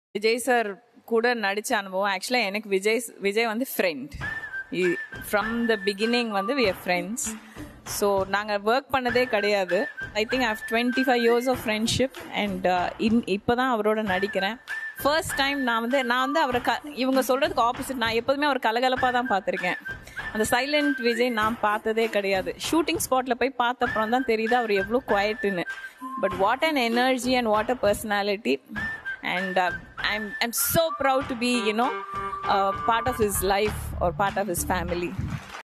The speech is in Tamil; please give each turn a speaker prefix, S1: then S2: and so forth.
S1: விஜய் சார் கூட நடித்த அனுபவம் ஆக்சுவலாக எனக்கு விஜய் விஜய் வந்து ஃப்ரெண்ட் ஃப்ரம் த பிகினிங் வந்து வி ஆர் ஃப்ரெண்ட்ஸ் ஸோ நாங்கள் ஒர்க் பண்ணதே கிடையாது I think I have twenty five years of friendship and in இப்போ தான் அவரோட நடிக்கிறேன் ஃபர்ஸ்ட் டைம் நான் வந்து நான் வந்து அவரை க இவங்க சொல்கிறதுக்கு ஆப்போசிட் நான் எப்போதுமே அவர் கலகலப்பாக தான் பார்த்துருக்கேன் அந்த சைலண்ட் விஜய் நான் பார்த்ததே கிடையாது ஷூட்டிங் ஸ்பாட்டில் போய் பார்த்தப்பறம் தான் தெரியுது அவர் எவ்வளோ குவாய்ட்டுன்னு but what an energy and what a personality and uh, I'm I'm so proud to be you know uh, part of his life or part of his family.